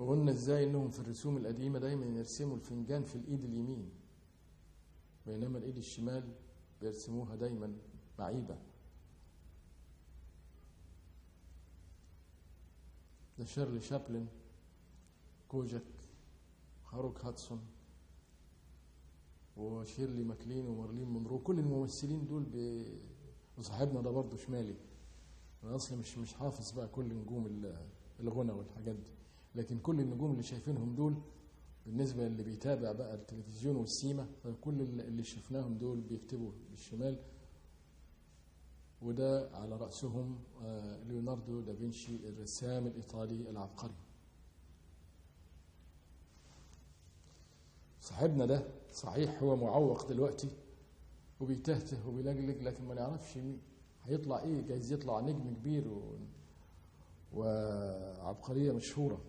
وقلنا ازاي انهم في الرسوم القديمه دايما يرسموا الفنجان في الايد اليمين بينما الايد الشمال بيرسموها دايما معيبه ده شيرلي شابلن كوجك هاروك هاتسون وشيرلي ماكلين ومارلين مونرو كل الممثلين دول ب... وصاحبنا ده برضه شمالي انا اصلا مش مش حافظ بقى كل نجوم ال- الغنى والحاجات دي لكن كل النجوم اللي شايفينهم دول بالنسبه للي بيتابع بقى التلفزيون والسيما فكل اللي اللي شفناهم دول بيكتبوا بالشمال وده على رأسهم آه، ليوناردو دافنشي الرسام الإيطالي العبقري صاحبنا ده صحيح هو معوق دلوقتي وبيتهته وبيلجلج لكن ما نعرفش مين هيطلع ايه جايز يطلع نجم كبير و... وعبقرية مشهورة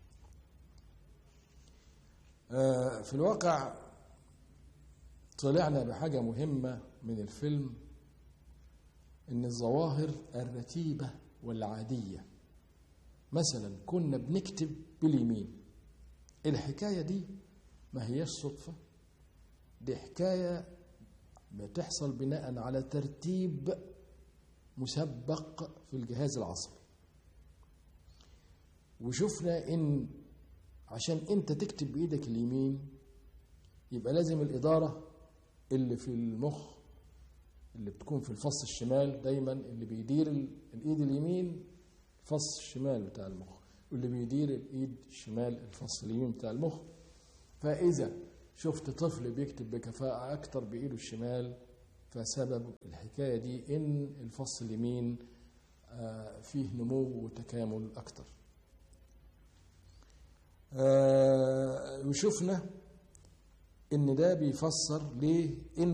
آه، في الواقع طلعنا بحاجة مهمة من الفيلم ان الظواهر الرتيبة والعادية مثلا كنا بنكتب باليمين الحكاية دي ما هيش صدفة دي حكاية بتحصل بناء على ترتيب مسبق في الجهاز العصبي وشفنا ان عشان انت تكتب بايدك اليمين يبقى لازم الاداره اللي في المخ اللي بتكون في الفص الشمال دايما اللي بيدير ال- الايد اليمين الفص الشمال بتاع المخ واللي بيدير الايد الشمال الفص اليمين بتاع المخ فاذا شفت طفل بيكتب بكفاءه اكتر بايده الشمال فسبب الحكايه دي ان الفص اليمين آه، فيه نمو وتكامل اكتر آه، وشفنا ان ده بيفسر ليه ان